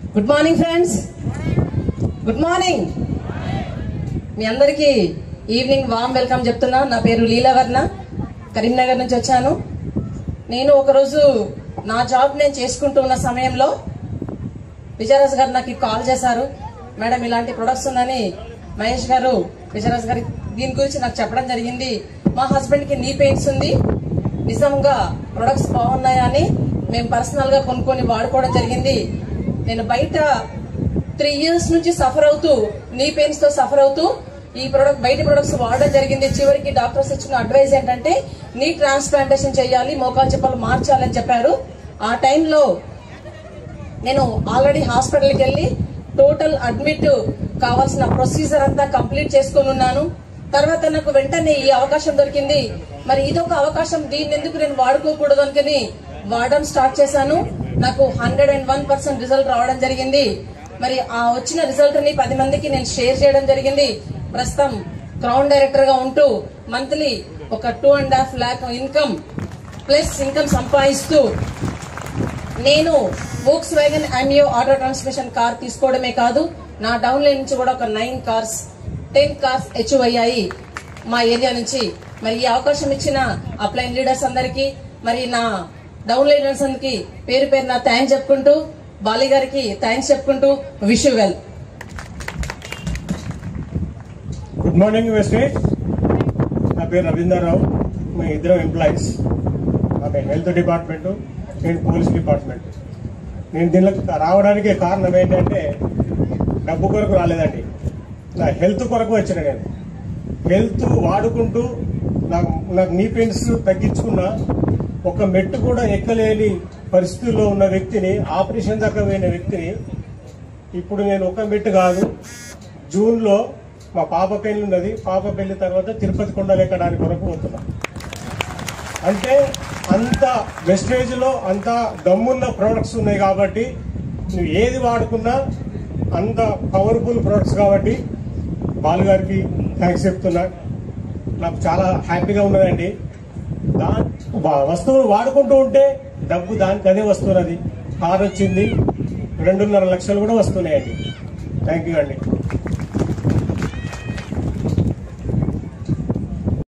good morning friends good morning మీ అందరికీ evening warm welcome చెప్తున్నా నా పేరు లీలావర్ణ కరీంనగర్ నుంచి వచ్చాను నేను ఒకరోజు నా జాబ్ నేను చేసుకుంటూ ఉన్న సమయంలో విజయరాజ్ గారు నాకు కాల్ చేశారు మేడం ఇలాంటి ప్రొడక్ట్స్ ఉందని మహేష్ గారు విజయరాజ్ గారి దీని గురించి నాకు చెప్పడం జరిగింది మా హస్బెండ్ కి నీ పెయిన్స్ ఉంది నిజంగా ప్రొడక్ట్స్ బాగున్నాయా అని మేము పర్సనల్ గా కొనుక్కొని వాడుకోవడం జరిగింది నేను బయట త్రీ ఇయర్స్ నుంచి సఫర్ అవుతూ నీ పెయిన్స్ తో సఫర్ అవుతూ ఈ ప్రొడక్ట్ బయట ప్రొడక్ట్స్ వాడడం జరిగింది చివరికి డాక్టర్స్ ఇచ్చిన అడ్వైజ్ ఏంటంటే నీ ట్రాన్స్ప్లాంటేషన్ చేయాలి మోకాలు చెప్పాలి మార్చాలని చెప్పారు ఆ టైంలో నేను ఆల్రెడీ హాస్పిటల్కి వెళ్ళి టోటల్ అడ్మిట్ కావాల్సిన ప్రొసీజర్ అంతా కంప్లీట్ చేసుకొని ఉన్నాను తర్వాత నాకు వెంటనే ఈ అవకాశం దొరికింది మరి ఇదొక అవకాశం దీన్ని ఎందుకు నేను వాడుకోకూడదు అనుకుని వాడడం స్టార్ట్ చేశాను నాకు hundred and one percent result రావడం జరిగింది మరి ఆ వచ్చిన రిజల్ట్ ని పది మందికి నేను షేర్ చేయడం జరిగింది ప్రస్తుతం క్రౌన్ డైరెక్టర్ గా ఉంటూ మంత్లీ ఒక two and half lakh income plus income సంపాదిస్తూ నేను Volkswagen Ameo auto transmission car తీసుకోవడమే కాదు నా డౌన్ లైన్ నుంచి కూడా ఒక nine cars ten cars achieve అయ్యాయి మా ఏరియా నుంచి మరి ఈ అవకాశం ఇచ్చిన అప్లైన్ లీడర్స్ అందరికి మరి నా డౌన్ లైనర్స్ అందరికి పేరు పేరు నా థ్యాంక్స్ చెప్పుకుంటూ బాలి గారికి థ్యాంక్స్ చెప్పుకుంటూ విష్ వెల్ గుడ్ మార్నింగ్ వెస్టేజ్ నా పేరు రవీందర్రావు మా ఇద్దరం ఎంప్లాయీస్ ఆమె హెల్త్ డిపార్ట్మెంట్ నేను పోలీస్ డిపార్ట్మెంట్ నేను దీనిలోకి రావడానికి కారణం ఏంటంటే డబ్బు కొరకు రాలేదండి నా హెల్త్ కొరకు వచ్చిన నేను హెల్త్ వాడుకుంటూ నాకు నాకు నీ పెయిన్స్ తగ్గించుకున్న ఒక మెట్టు కూడా ఎక్కలేని పరిస్థితుల్లో ఉన్న వ్యక్తిని ఆపరేషన్ దాకా పోయిన వ్యక్తిని ఇప్పుడు నేను ఒక మెట్టు కాదు జూన్లో మా పాప పెళ్లి ఉన్నది పాప పెళ్లి తర్వాత తిరుపతి కొండలు ఎక్కడానికి కొరకు పోతున్నా అంటే అంత వెస్టేజ్ లో అంత దమ్మున్న ప్రొడక్ట్స్ ఉన్నాయి కాబట్టి నువ్వు ఏది వాడుకున్నా అంత పవర్ఫుల్ ప్రొడక్ట్స్ కాబట్టి బాలు గారికి థ్యాంక్స్ చెప్తున్నా నాకు చాలా హ్యాపీగా ఉన్నదండి దా వా- వస్తువులు వాడుకుంటూ ఉంటే డబ్బు దానికి అదే వస్తున్నది కార్ వచ్చింది రెండున్నర లక్షలు కూడా వస్తున్నాయండి థ్యాంక్ యూ అండి